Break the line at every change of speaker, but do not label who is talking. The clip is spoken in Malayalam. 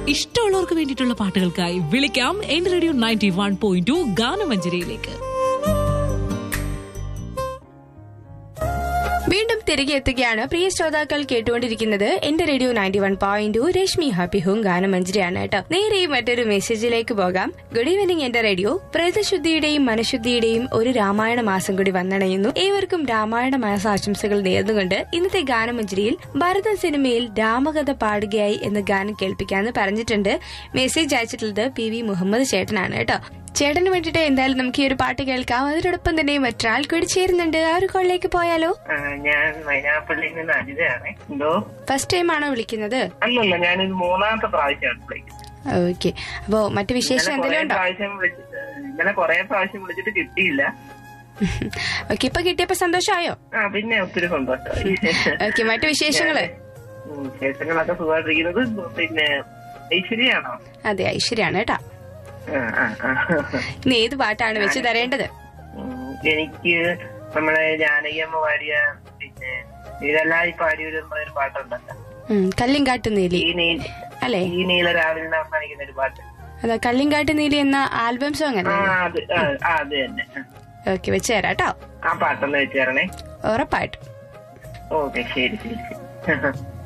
ഇഷ്ടമുള്ളവർക്ക് വേണ്ടിയിട്ടുള്ള പാട്ടുകൾക്കായി വിളിക്കാം Ente radio ninety one point two ഗാനമഞ്ജരിയിലേക്ക്
വീണ്ടും തിരികെ എത്തുകയാണ് പ്രിയ ശ്രോതാക്കൾ കേട്ടുകൊണ്ടിരിക്കുന്നത് Ente radio ninety one point Rashmi happy home ഗാനമഞ്ജരിയാണ് കേട്ടോ നേരെ മറ്റൊരു മെസ്സേജിലേക്ക് പോകാം ഗുഡ് ഈവനിങ് എന്റെ റേഡിയോ പ്രേതശുദ്ധിയുടെയും മനഃശുദ്ധിയുടെയും ഒരു രാമായണ മാസം കൂടി വന്നണയുന്നു ഏവർക്കും രാമായണ മാസ ആശംസകൾ നേർന്നുകൊണ്ട് ഇന്നത്തെ ഗാനമഞ്ജരിയിൽ ഭരതൻ സിനിമയിൽ രാമകഥ പാടുകയായി എന്ന ഗാനം കേൾപ്പിക്കാന്ന് പറഞ്ഞിട്ടുണ്ട് മെസ്സേജ് അയച്ചിട്ടുള്ളത് പി വി മുഹമ്മദ് ചേട്ടനാണ് കേട്ടോ ചേട്ടന് വേണ്ടിയിട്ട് എന്തായാലും നമുക്ക് ഈ ഒരു പാട്ട് കേൾക്കാം അതിനോടൊപ്പം തന്നെ മറ്റൊരാൾ കൂടി ചേരുന്നുണ്ട് ആ ഒരു കോളിലേക്ക് പോയാലോ
ആ, ഞാൻ മൈനാപ്പള്ളിയിൽ നിന്ന് അജിതയാണ് എന്തോ
ഫസ്റ്റ് ടൈം ആണോ വിളിക്കുന്നത്
അല്ലല്ല ഞാനിത് മൂന്നാമത്തെ പ്രാവശ്യമാണ് വിളിക്കുന്നത്
ഓക്കെ അപ്പോ മറ്റു വിശേഷം
ഇന്നലെ
എന്തെങ്കിലും
കുറേ
ഉണ്ടോ
പ്രാവശ്യം വിളിച്ചിട്ട് ഇന്നലെ കുറെ പ്രാവശ്യം വിളിച്ചിട്ട് കിട്ടിയില്ല
ഓക്കെ ഇപ്പൊ കിട്ടിയപ്പോ സന്തോഷമായോ
ആ പിന്നെ ഒത്തിരി സന്തോഷമായി
ഓക്കെ മറ്റു വിശേഷങ്ങള്
ഉം, വിശേഷങ്ങളൊക്കെ സുഖമായിട്ടിരിക്കുന്നത് പിന്നെ ഐശ്വര്യാണോ
അതെ ഐശ്വര്യാണ് കേട്ടാ
ആ, ആ, ആ.
ഇന്ന് ഏത് പാട്ടാണ് വെച്ച് തരേണ്ടത്
ഉം, എനിക്ക് നമ്മളെ ജാനകിയമ്മ പാടിയ പിന്നെ ഇതെല്ലാം പാടിയ ഒരു ഒരു പാട്ടുണ്ടല്ലോ
ഉം, കല്ലിങ്കാട്ട് നീലി
ഈ നീ
അല്ലേ
ഈ നീല രാവിലെ അവസാനിക്കുന്ന ഒരു പാട്ട്
അതാ കല്ലിങ്കാട്ട് നീലി എന്ന ആൽബം സോങ്
ആ
അല്ലേ
അത് ആ, ആ, അത് തന്നെ
ഓക്കെ വെച്ച് തരാം കേട്ടോ
ആ പാട്ടൊന്ന് വെച്ചേരണേ
ഉറപ്പായിട്ടും
ഓക്കെ ശരി ശരി ശരി